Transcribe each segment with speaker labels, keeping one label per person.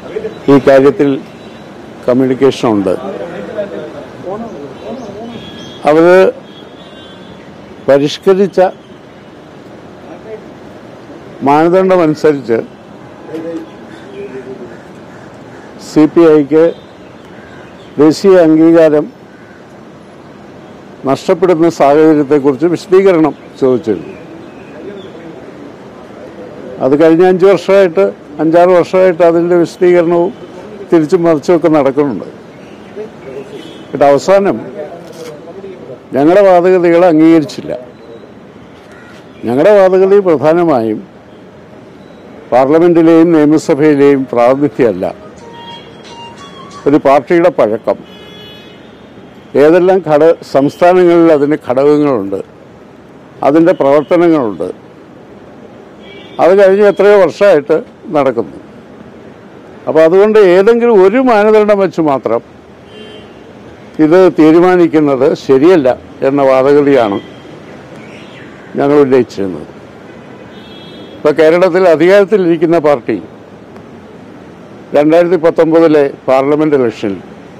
Speaker 1: ഈ കാര്യത്തിൽ കമ്മ്യൂണിക്കേഷൻ ഉണ്ട് അവർ പരിഷ്കരിച്ച മാനദണ്ഡമനുസരിച്ച് സി പി ഐക്ക് ദേശീയ അംഗീകാരം നഷ്ടപ്പെടുന്ന സാഹചര്യത്തെക്കുറിച്ച് വിശദീകരണം ചോദിച്ചിരുന്നു അത് കഴിഞ്ഞ അഞ്ച് വർഷമായിട്ട് അഞ്ചാറ് വർഷമായിട്ട് അതിൻ്റെ വിശദീകരണവും തിരിച്ചും മറിച്ചുമൊക്കെ നടക്കുന്നുണ്ട് എന്നിട്ട് അവസാനം ഞങ്ങളുടെ വാദഗതികൾ അംഗീകരിച്ചില്ല ഞങ്ങളുടെ വാദഗതി പ്രധാനമായും പാർലമെന്റിലെയും നിയമസഭയിലെയും പ്രാതിനിധ്യമല്ല ഒരു പാർട്ടിയുടെ പഴക്കം ഏതെല്ലാം ഘട സംസ്ഥാനങ്ങളിൽ അതിന് ഘടകങ്ങളുണ്ട് അതിൻ്റെ പ്രവർത്തനങ്ങളുണ്ട് അത് കഴിഞ്ഞ് എത്രയോ വർഷമായിട്ട് നടക്കുന്നു അപ്പോൾ അതുകൊണ്ട് ഏതെങ്കിലും ഒരു മാനദണ്ഡം വെച്ച് മാത്രം ഇത് തീരുമാനിക്കുന്നത് ശരിയല്ല എന്ന വാദഗതിയാണ് ഞങ്ങൾ ഉന്നയിച്ചിരുന്നത് ഇപ്പോൾ കേരളത്തിൽ അധികാരത്തിലിരിക്കുന്ന പാർട്ടി രണ്ടായിരത്തി പത്തൊമ്പതിലെ പാർലമെന്റ് ഇലക്ഷനിൽ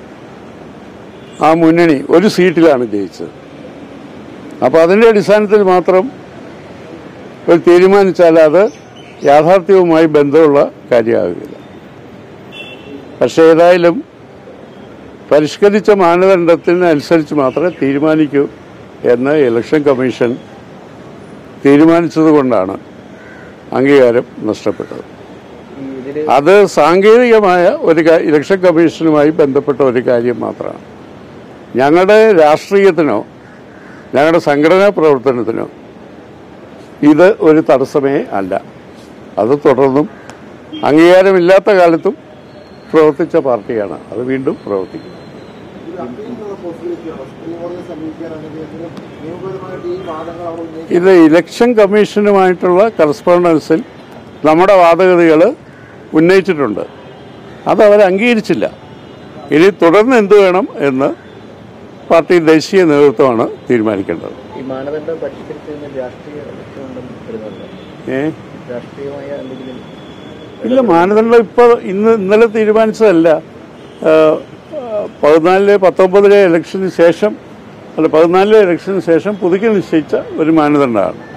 Speaker 1: ആ മുന്നണി ഒരു സീറ്റിലാണ് ജയിച്ചത് അപ്പോൾ അതിൻ്റെ അടിസ്ഥാനത്തിൽ മാത്രം ഒരു തീരുമാനിച്ചാൽ അത് യാഥാർത്ഥ്യവുമായി ബന്ധമുള്ള കാര്യമാകില്ല പക്ഷേ ഏതായാലും പരിഷ്കരിച്ച മാനദണ്ഡത്തിനനുസരിച്ച് മാത്രമേ തീരുമാനിക്കൂ എന്ന് ഇലക്ഷൻ കമ്മീഷൻ തീരുമാനിച്ചതുകൊണ്ടാണ് അംഗീകാരം നഷ്ടപ്പെട്ടത്
Speaker 2: ഈ ഇതില്
Speaker 1: അത് സാങ്കേതികമായ ഒരു കാ- ഇലക്ഷൻ കമ്മീഷനുമായി ബന്ധപ്പെട്ട ഒരു കാര്യം മാത്രമാണ് ഞങ്ങളുടെ രാഷ്ട്രീയത്തിനോ ഞങ്ങളുടെ സംഘടനാ പ്രവർത്തനത്തിനോ ഇത് ഒരു തടസ്സമേ അല്ല അത് തുടർന്നും അംഗീകാരമില്ലാത്ത കാലത്തും പ്രവർത്തിച്ച പാർട്ടിയാണ് അത് വീണ്ടും പ്രവർത്തിക്കും
Speaker 3: ഇത് അപ്പീലിനുള്ള പോസിബിലിറ്റി ഉണ്ടോ സുപ്രീം കോടതിയെ സമീപിക്കാനാണെങ്കിൽ എന്തെങ്കിലും നിയമപരമായിട്ട് ഈ വാദങ്ങൾ അവർ ഉന്നയിക്കും
Speaker 1: ഇത് ഇലക്ഷൻ കമ്മീഷനുമായിട്ടുള്ള കറസ്പോണ്ടൻസിൽ നമ്മുടെ വാദഗതികൾ ഉന്നയിച്ചിട്ടുണ്ട് അത് അവർ അംഗീകരിച്ചില്ല ഇനി തുടർന്ന് എന്ത് വേണം എന്ന് പാർട്ടി ദേശീയ നേതൃത്വമാണ് തീരുമാനിക്കേണ്ടത്
Speaker 2: ഈ മാനദണ്ഡം പരിഷ്കരിച്ചതിന് രാഷ്ട്രീയ ലക്ഷ്യമുണ്ടെന്ന് കരുതുന്നുണ്ട്
Speaker 1: ഏ
Speaker 2: രാഷ്ട്രീയമായ എന്തെങ്കിലും
Speaker 1: ഇല്ല മാനദണ്ഡം ഇപ്പോൾ ഇന്ന് ഇന്നലെ തീരുമാനിച്ചതല്ല ആ, ആ, പതിനാലിലെ പത്തൊമ്പതിലെ ഇലക്ഷന് ശേഷം അല്ല പതിനാലിലെ ഇലക്ഷന് ശേഷം പുതുക്കി നിശ്ചയിച്ച ഒരു മാനദണ്ഡമാണ്